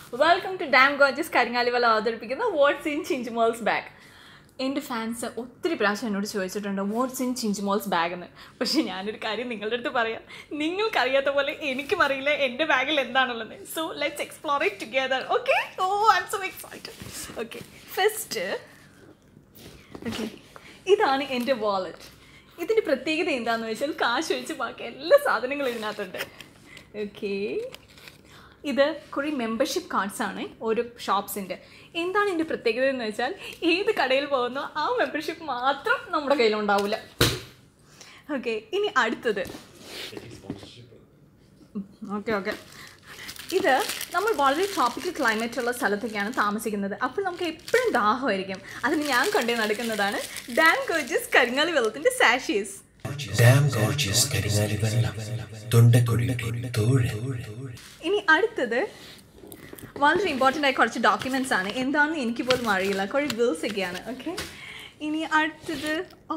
Welcome to damn gorgeous Karingalivala അവതരിപ്പിക്കുന്ന what's in Chinchumol's bag എൻ്റെ fans ഒത്തിരി പ്രാവശ്യം എന്നോട് ചോദിച്ചിട്ടുണ്ട് വാട്ട്സ് ഇൻ ചിഞ്ചുമോൾസ് ബാഗ് എന്ന് പക്ഷേ ഞാനൊരു കാര്യം നിങ്ങളുടെ അടുത്ത് പറയാം നിങ്ങൾക്കറിയാത്ത പോലെ എനിക്കും അറിയില്ല എൻ്റെ ബാഗിൽ എന്താണുള്ളത് so let's explore it together okay oh I'm so excited okay first okay ഇതാണ് എൻ്റെ വാലറ്റ് ഇതിൻ്റെ പ്രത്യേകത എന്താണെന്ന് വെച്ചാൽ കാശ് വെച്ച് ബാക്കി എല്ലാ സാധനങ്ങളും ഇതിനകത്തുണ്ട് ഓക്കെ ഇത് കുറേ മെമ്പർഷിപ്പ് കാർഡ്സ് ആണ് ഓരോ ഷോപ്സിൻ്റെ എന്താണ് ഇതിൻ്റെ പ്രത്യേകത എന്ന് വെച്ചാൽ ഏത് കടയിൽ പോകുന്നോ ആ മെമ്പർഷിപ്പ് മാത്രം നമ്മുടെ കയ്യിലുണ്ടാവില്ല ഓക്കെ ഇനി അടുത്തത് ഓക്കെ ഓക്കെ ഇത് നമ്മൾ വളരെ ട്രോപ്പിക്കൽ ക്ലൈമറ്റ് ഉള്ള സ്ഥലത്തൊക്കെയാണ് താമസിക്കുന്നത് അപ്പോൾ നമുക്ക് എപ്പോഴും ദാഹമായിരിക്കും അതിന് ഞാൻ കൊണ്ടു നടക്കുന്നതാണ് ഡാം കോജസ് കരിങ്ങാലി വെള്ളത്തിൻ്റെ സാഷീസ് ഡാം ഗോർജിയസ് കരിങ്ങാലി വെള്ളം തൊണ്ടക്കുഴിയുടെ തോഴ് ഇനി അടുത്തത് വളരെ ഇമ്പോർട്ടൻ്റ് ആയ കുറച്ച് ഡോക്യുമെൻറ്റ്സ് ആണ് എന്താണെന്ന് എനിക്ക് പോലും അറിയില്ല കുറേ ബിൽസ് ഒക്കെയാണ് ഓക്കെ ഇനി അടുത്തത് ഓ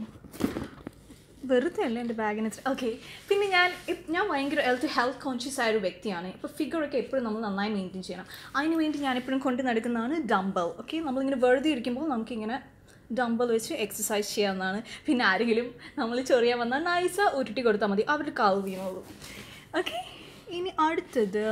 വെറുതെ അല്ല എൻ്റെ ബാഗിന് ഓക്കെ പിന്നെ ഞാൻ ഇപ്- ഞാൻ ഭയങ്കര ഹെൽത്ത് ഹെൽത്ത് കോൺഷ്യസ് ആയ ഒരു വ്യക്തിയാണ് ഇപ്പോൾ ഫിഗറൊക്കെ എപ്പോഴും നമ്മൾ നന്നായി മെയിൻറ്റെയിൻ ചെയ്യണം അതിന് വേണ്ടി ഞാൻ എപ്പോഴും കൊണ്ട് നടക്കുന്നതാണ് ഡംബൽ ഓക്കെ നമ്മളിങ്ങനെ വെറുതെ ഇരിക്കുമ്പോൾ നമുക്കിങ്ങനെ ഡംബൽ വെച്ച് എക്സസൈസ് ചെയ്യാവുന്നതാണ് പിന്നെ ആരെങ്കിലും നമ്മൾ ചൊറിയാൻ വന്നാൽ നൈസ ഉരുട്ടി കൊടുത്താൽ മതി അവരുടെ കാവ് വീണോളൂ ഓക്കെ ഇനി അടുത്തത്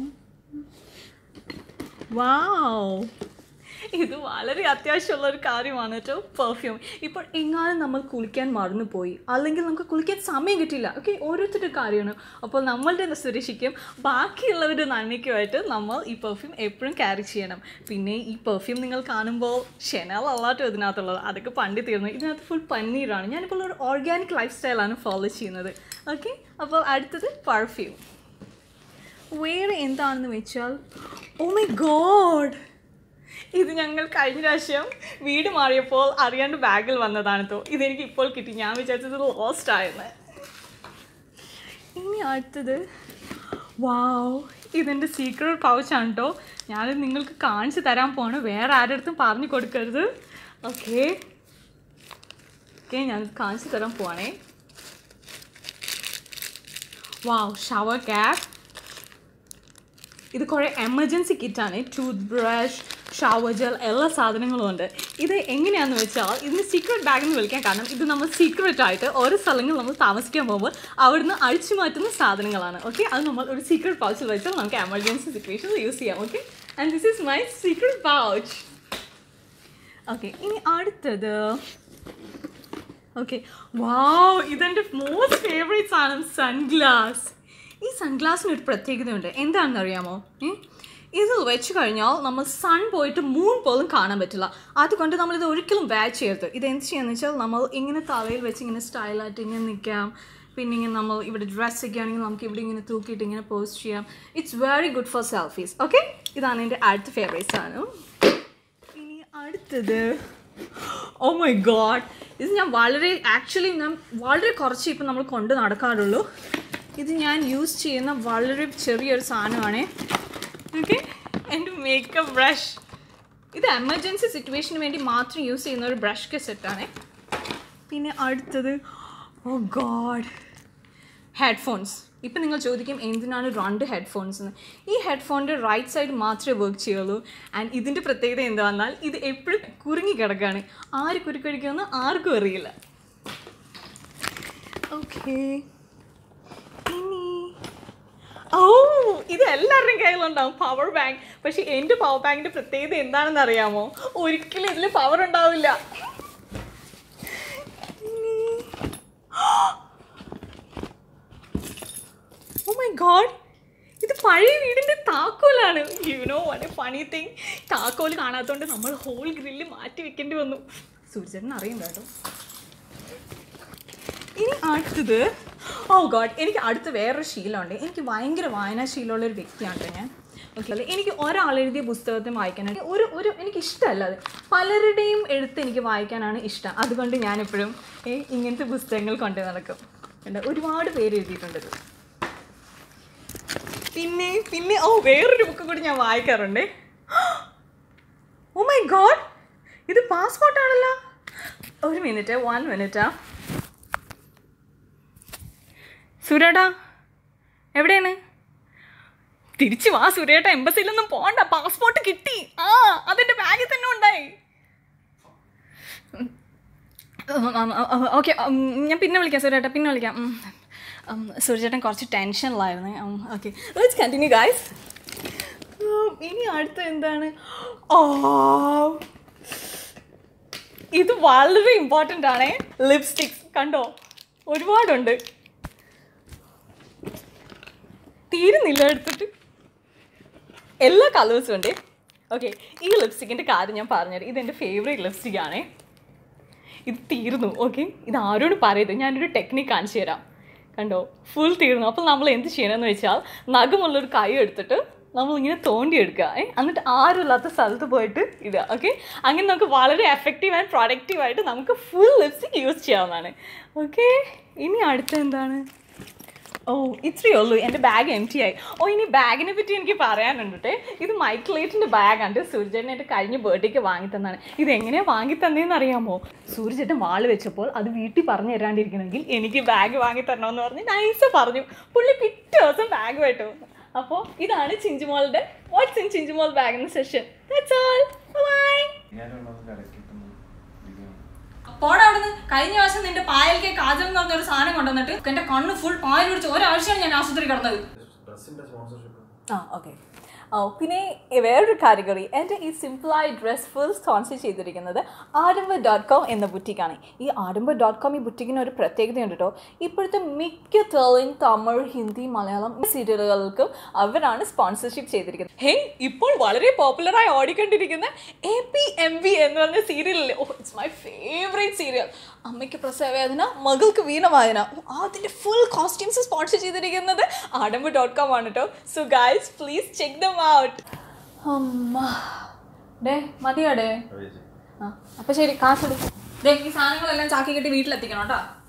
വാവ് ഇത് വളരെ അത്യാവശ്യമുള്ള ഒരു കാര്യമാണ് കേട്ടോ പെർഫ്യൂം ഇപ്പോൾ എങ്ങാനും നമ്മൾ കുളിക്കാൻ മറന്നുപോയി അല്ലെങ്കിൽ നമുക്ക് കുളിക്കാൻ സമയം കിട്ടില്ല ഓക്കെ ഓരോരുത്തരുടെ കാര്യമാണ് അപ്പോൾ നമ്മളുടെ സുരക്ഷയ്ക്കും ബാക്കിയുള്ളവരുടെ നന്മയ്ക്കുമായിട്ട് നമ്മൾ ഈ പെർഫ്യൂം എപ്പോഴും ക്യാരി ചെയ്യണം പിന്നെ ഈ പെർഫ്യൂം നിങ്ങൾ കാണുമ്പോൾ ഷെനാൽ അല്ലാട്ടോ ഇതിനകത്തുള്ളത് അതൊക്കെ പണ്ട് തീർന്നു ഇതിനകത്ത് ഫുൾ പന്നീറാണ് ഞാനിപ്പോൾ ഒരു ഓർഗാനിക് ലൈഫ് സ്റ്റൈലാണ് ഫോളോ ചെയ്യുന്നത് ഓക്കെ അപ്പോൾ അടുത്തത് പെർഫ്യൂം വേറെ എന്താണെന്ന് വെച്ചാൽ ഓ മൈ ഗോഡ് ഇത് ഞങ്ങൾ കഴിഞ്ഞ പ്രാവശ്യം വീട് മാറിയപ്പോൾ അറിയാണ്ട് ബാഗിൽ വന്നതാണ് തോ ഇതെനിക്ക് ഇപ്പോൾ കിട്ടി ഞാൻ വിചാരിച്ചത് ലോസ്റ്റ് ആയെന്ന് ഇനി അടുത്തത് വാവ് ഇതെൻ്റെ സീക്രട്ട് പൗച്ചാണ് കേട്ടോ ഞാനിത് നിങ്ങൾക്ക് കാണിച്ചു തരാൻ പോവാണ് വേറെ ആരുടെ അടുത്തും പറഞ്ഞു കൊടുക്കരുത് ഓക്കെ ഓക്കെ ഞാൻ കാണിച്ചു തരാൻ പോവാണേ വാവ് ഷവർ ക്യാപ്പ് ഇത് കുറേ എമർജൻസി കിറ്റാണ് ടൂത്ത് ബ്രഷ് ഷവർ ജെൽ എല്ലാ സാധനങ്ങളും ഉണ്ട് ഇത് എങ്ങനെയാണെന്ന് വെച്ചാൽ ഇതിന് സീക്രട്ട് ബാഗ് എന്ന് വിളിക്കാൻ കാരണം ഇത് നമ്മൾ സീക്രട്ട് ആയിട്ട് ഓരോ സ്ഥലങ്ങളിൽ നമ്മൾ താമസിക്കാൻ പോകുമ്പോൾ അവിടുന്ന് അഴിച്ചു മാറ്റുന്ന സാധനങ്ങളാണ് ഓക്കെ അത് നമ്മൾ ഒരു സീക്രട്ട് പൗച്ചിൽ വെച്ചാൽ നമുക്ക് എമർജൻസി സിറ്റുവേഷനിൽ യൂസ് ചെയ്യാം okay and this is my secret pouch okay ഇനി അടുത്തത് ഓക്കെ വാവ് ഇതെൻ്റെ മോസ്റ്റ് ഫേവറേറ്റ്സ് ആണ് സൺഗ്ലാസ് ഈ സൺഗ്ലാസിന് ഒരു പ്രത്യേകതയുണ്ട് എന്താണെന്ന് അറിയാമോ ഏ? ഇത് വെച്ച് കഴിഞ്ഞാൽ നമ്മൾ സൺ പോയിട്ട് മൂൺ പോലും കാണാൻ പറ്റില്ല അതുകൊണ്ട് നമ്മളിത് ഒരിക്കലും വാച്ച് ചെയ്യരുത് ഇത് എന്ത് ചെയ്യാന്ന് വെച്ചാൽ നമ്മൾ ഇങ്ങനെ തലയിൽ വെച്ച് ഇങ്ങനെ സ്റ്റൈലായിട്ട് ഇങ്ങനെ നിൽക്കാം പിന്നെ ഇങ്ങനെ നമ്മൾ ഇവിടെ ഡ്രസ്സ് ഒക്കെ ആണെങ്കിൽ നമുക്ക് ഇവിടെ ഇങ്ങനെ തൂക്കിയിട്ട് ഇങ്ങനെ പോസ്റ്റ് ചെയ്യാം it's very good for selfies okay ഇതാണ് എൻ്റെ അടുത്ത ഫേവറേറ്റ്സ് ആണ് ഇനി അടുത്തത് ഓ മൈ ഗോഡ് ഇത് ഞാൻ വളരെ ആക്ച്വലി ഞാൻ വളരെ കുറച്ച് ഇപ്പം നമ്മൾ കൊണ്ട് നടക്കാറുള്ളൂ ഇത് ഞാൻ യൂസ് ചെയ്യുന്ന വളരെ ചെറിയൊരു സാധനമാണ് ഓക്കെ എൻ്റെ മേക്കപ്പ് ബ്രഷ് ഇത് എമർജൻസി സിറ്റുവേഷന് വേണ്ടി മാത്രം യൂസ് ചെയ്യുന്ന ഒരു ബ്രഷ് സെറ്റാണ് പിന്നെ അടുത്തത് ഓ ഗോഡ് ഹെഡ്ഫോൺസ് ഇപ്പം നിങ്ങൾ ചോദിക്കും എന്തിനാണ് രണ്ട് ഹെഡ്ഫോൺസ് എന്ന് ഈ ഹെഡ്ഫോണിൻ്റെ റൈറ്റ് സൈഡ് മാത്രമേ വർക്ക് ചെയ്യുള്ളൂ ആൻഡ് ഇതിൻ്റെ പ്രത്യേകത എന്താണെന്നാൽ ഇത് എപ്പോഴും കുറുങ്ങി കിടക്കുകയാണ് ആര് കുരുക്കടിക്കുമെന്ന് ആർക്കും അറിയില്ല ഓക്കെ ഇനി ഓ ഇത് എല്ലാവരുടെയും കയ്യിലുണ്ടാവും പവർ ബാങ്ക് പക്ഷേ എൻ്റെ പവർ ബാങ്കിൻ്റെ പ്രത്യേകത എന്താണെന്ന് അറിയാമോ ഒരിക്കലും ഇതിൽ പവർ ഉണ്ടാവില്ല ഇനി ഓ മൈ ഗോഡ് ഇത് പഴയ വീടിൻ്റെ താക്കോലാണ് you know one funny thing താക്കോൽ കാണാത്തതുകൊണ്ട് നമ്മൾ ഹോൾ ഗ്രില്ല് മാറ്റി വെക്കേണ്ടി വന്നു സൂര്യചേട്ടൻ അറിയും കേട്ടോ ഇനി അടുത്തത് ഓ ഗോഡ് എനിക്ക് അടുത്ത് വേറൊരു ശീലമുണ്ട് എനിക്ക് ഭയങ്കര വായനാശീലമുള്ള ഒരു വ്യക്തിയാണ് കേട്ടോ ഞാൻ ഓക്കെ അല്ലേ എനിക്ക് ഒരാൾ എഴുതിയ പുസ്തകത്തെ വായിക്കാനായിട്ട് ഒരു ഒരു എനിക്ക് ഇഷ്ടമല്ല അത് പലരുടെയും എഴുത്ത് എനിക്ക് വായിക്കാനാണ് ഇഷ്ടം അതുകൊണ്ട് ഞാൻ എപ്പോഴും ഏ, ഇങ്ങനത്തെ പുസ്തകങ്ങൾ കൊണ്ട് നടക്കും ഉണ്ട് ഒരുപാട് പേര് എഴുതിയിട്ടുണ്ട് ഇത്. പിന്നെ പിന്നെ ഓ വേറൊരു ബുക്ക് കൂടി ഞാൻ വായിക്കാറുണ്ട് ഓ മൈ ഗോഡ് ഇത് പാസ്പോർട്ടാണല്ലോ ഒരു മിനിറ്റ് വൺ മിനിറ്റാ സുരടാ എവിടെയാണ് തിരിച്ചു വാ സുരേട്ട എംബസിയിലൊന്നും പോണ്ട പാസ്പോർട്ട് കിട്ടി ആ അതിന്റെ ബാഗിൽ തന്നെ ഉണ്ടായി ഓക്കെ ഞാൻ പിന്നെ വിളിക്കാം സുരേട്ട പിന്നെ വിളിക്കാം ഉം. ഉം, സൂര്യചേട്ടൻ കുറച്ച് ടെൻഷനിലായിരുന്നു ഓക്കെ ലെറ്റ്സ് കണ്ടിന്യൂ ഗായ്സ് ഇനി അടുത്ത എന്താണ് ഓ ഇത് വളരെ ഇമ്പോർട്ടൻ്റ് ആണേ ലിപ്സ്റ്റിക്സ് കണ്ടോ ഒരുപാടുണ്ട് തീരുന്നില്ല എടുത്തിട്ട് എല്ലാ കളേഴ്സും ഉണ്ട് ഓക്കെ ഈ ലിപ്സ്റ്റിക്കിൻ്റെ കാര്യം ഞാൻ പറഞ്ഞുതരാം ഇതെൻ്റെ ഫേവറേറ്റ് ലിപ്സ്റ്റിക് ആണേ ഇത് തീർന്നു ഓക്കെ ഇത് ആരോട് പറയരുത് ഞാനൊരു ടെക്നിക്ക് കാണിച്ചു തരാം കണ്ടോ ഫുൾ തീർന്നു അപ്പോൾ നമ്മൾ എന്ത് ചെയ്യണമെന്ന് വെച്ചാൽ നഖമുള്ളൊരു കൈ എടുത്തിട്ട് നമ്മളിങ്ങനെ തോണ്ടിയെടുക്കുക ഏ എന്നിട്ട് ആരും ഇല്ലാത്ത സ്ഥലത്ത് പോയിട്ട് ഇടുക ഓക്കെ അങ്ങനെ നമുക്ക് വളരെ എഫക്റ്റീവ് ആൻഡ് പ്രൊഡക്റ്റീവായിട്ട് നമുക്ക് ഫുൾ ലിപ്സ്റ്റിക് യൂസ് ചെയ്യാവുന്നതാണ് ഓക്കെ ഇനി അടുത്ത എന്താണ് ഓ ഇത്രയേ ഉള്ളൂ എൻ്റെ ബാഗ് എം ടി ആയി ഓ ഇനി ബാഗിനെ പറ്റി എനിക്ക് പറയാനുണ്ട് ട്ടോ. ഇത് മൈക്കിളേറ്റിൻ്റെ ബാഗാണ് സൂര്യചേട്ടൻ എൻ്റെ കഴിഞ്ഞ ബർത്ത്ഡേക്ക് വാങ്ങി തന്നാണ് ഇത് എങ്ങനെയാണ് വാങ്ങി തന്നതെന്ന് അറിയാമോ സൂര്യചേട്ടൻ വാള് വെച്ചപ്പോൾ അത് വീട്ടിൽ പറഞ്ഞു തരാണ്ടിരിക്കണമെങ്കിൽ എനിക്ക് ബാഗ് വാങ്ങി തരണമെന്ന് പറഞ്ഞ് നൈസ് പറഞ്ഞു പുള്ളി പിറ്റേ ദിവസം ബാഗ് വെട്ടു അപ്പോൾ ഇതാണ് ചിഞ്ചുമോളുടെ വാട്ട്സ് ഇൻ ചിഞ്ചുമോൾ ബാഗ് എന്ന സെഷൻ ദാറ്റ്സ് ഓൾ ബൈ പോടാ അവിടുന്ന് കഴിഞ്ഞ ദിവസം നിന്റെ പായൽക്ക് കാജൽ എന്ന് പറഞ്ഞ ഒരു സാധനം കൊണ്ടുവന്നിട്ട് എന്റെ കണ്ണ് ഫുൾ പായൽ പിടിച്ച് ഒരാഴ്ചയാണ് ഞാൻ ആശുപത്രി കിടന്നത് ആ ഓക്കെ പിന്നെ വേറൊരു കാറ്റഗറി എൻ്റെ ഈ സിമ്പിളായി ഡ്രസ് ഫുൾ സ്പോൺസർ ചെയ്തിരിക്കുന്നത് ആഡംബർ ഡോട്ട് കോം എന്ന ബുട്ടിക്കാണ് ഈ ആഡംബർ ഡോട്ട് കോം ഈ ബുട്ടിക്കിന് ഒരു പ്രത്യേകതയുണ്ട് കേട്ടോ ഇപ്പോഴത്തെ മിക്ക തെലുങ്ക് തമിഴ് ഹിന്ദി മലയാളം സീരിയലുകൾക്കും അവരാണ് സ്പോൺസർഷിപ്പ് ചെയ്തിരിക്കുന്നത് ഹേ ഇപ്പോൾ വളരെ പോപ്പുലറായി ഓടിക്കൊണ്ടിരിക്കുന്ന എ പി എം വി എന്ന് പറഞ്ഞ സീരിയലില്ലേ oh it's my favourite serial അമ്മയ്ക്ക് പ്രസവവേദന മകൾക്ക് വീണവായന അതിൻ്റെ ഫുൾ കോസ്റ്റ്യൂംസ് സ്പോൺസർ ചെയ്തിരിക്കുന്നത് ആഡംബർ ഡോട്ട് കോം ആണ് കേട്ടോ so guys please check them out അമ്മ ഡേ മതിയാടേ ആ അപ്പം ശരി കാശെടു ദേ ഈ സാധനങ്ങളെല്ലാം ചാക്കി കെട്ടി വീട്ടിലെത്തിക്കണം കേട്ടോ